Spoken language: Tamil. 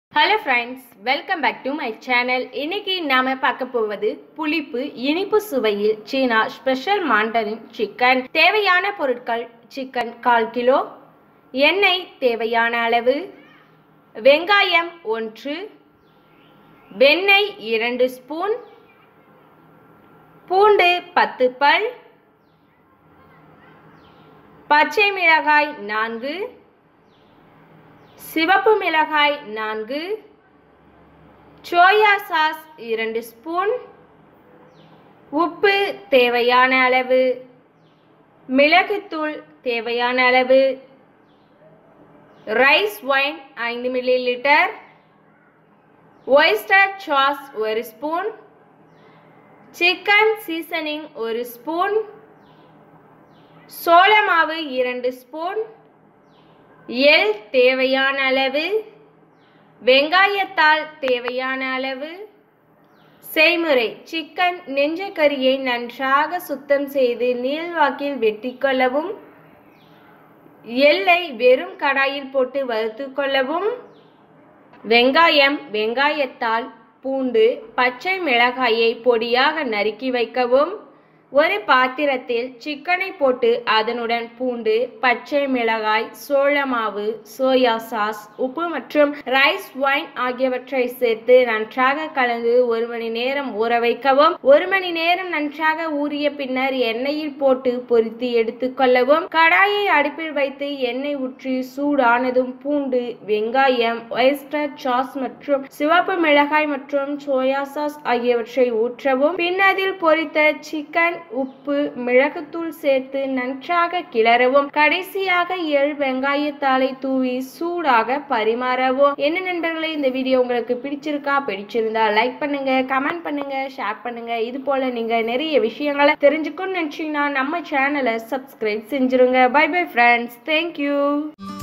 hello friends welcome back to my channel இன்னைக்கு நாம பார்க்க போவது புளிப்பு இனிப்பு சுவையில் சீனா ஸ்பெஷல் மாண்டரின் சிக்கன் தேவையான பொருட்கள் சிக்கன் கால் கிலோ எண்ணெய் தேவையான அளவு வெங்காயம் ஒன்று வெண்ணெய் இரண்டு ஸ்பூன் பூண்டு பத்து பல் பச்சை மிளகாய் நான்கு சிவப்பு மிளகாய் நான்கு சோயா சாஸ் இரண்டு ஸ்பூன் உப்பு தேவையான அளவு மிளகுத்தூள் தேவையான அளவு ரைஸ் ஒயின் ஐந்து மில்லி லிட்டர் ஒய்ஸ்டர் சாஸ் ஒரு ஸ்பூன் சிக்கன் சீசனிங் ஒரு ஸ்பூன் சோள மாவு இரண்டு ஸ்பூன் எள் தேவையான அளவு வெங்காயத்தால் தேவையான அளவு செய்முறை சிக்கன் நெஞ்சக்கரியை நன்றாக சுத்தம் செய்து நீள்வாக்கில் வெட்டி கொள்ளவும் எள்ளை வெறும் கடாயில் போட்டு வறுத்து கொள்ளவும் வெங்காயம் வெங்காயத்தால் பூண்டு பச்சை மிளகாயை பொடியாக நறுக்கி வைக்கவும் ஒரு பாத்திரத்தில் சிக்கனை போட்டு அதனுடன் பூண்டு பச்சை மிளகாய் சோள மாவு சோயா சாஸ் உப்பு மற்றும் ரைஸ் ஒயின் ஆகியவற்றை சேர்த்து நன்றாக கலந்து ஒரு மணி நேரம் ஊற வைக்கவும் ஒரு மணி நேரம் நன்றாக ஊறிய பின்னர் எண்ணெயில் போட்டு பொரித்து எடுத்துக்கொள்ளவும் கடாயை அடுப்பில் வைத்து எண்ணெய் ஊற்றி சூடானதும் பூண்டு வெங்காயம் ஒயஸ்டர் சாஸ் மற்றும் சிவப்பு மிளகாய் மற்றும் சோயா சாஸ் ஆகியவற்றை ஊற்றவும் பின் அதில் பொரித்த சிக்கன் உப்பு மிளகுத்தூள் சேர்த்து நன்றாக கிளறவும் கடைசியாக எள் வெங்காயத்தாளை தூவி சூடாக பரிமாறவும் என்ன நண்பர்களே இந்த வீடியோ உங்களுக்கு பிடிச்சிருக்கா பிடிச்சிருந்தா லைக் பண்ணுங்க கமெண்ட் பண்ணுங்க ஷேர் பண்ணுங்க இது போல நீங்க நிறைய விஷயங்களை தெரிஞ்சுக்கணும்னு நினைச்சீங்கன்னா நம்ம சேனலை சப்ஸ்கிரைப் செஞ்சிருங்க பை பை ஃப்ரெண்ட்ஸ் தேங்க்யூ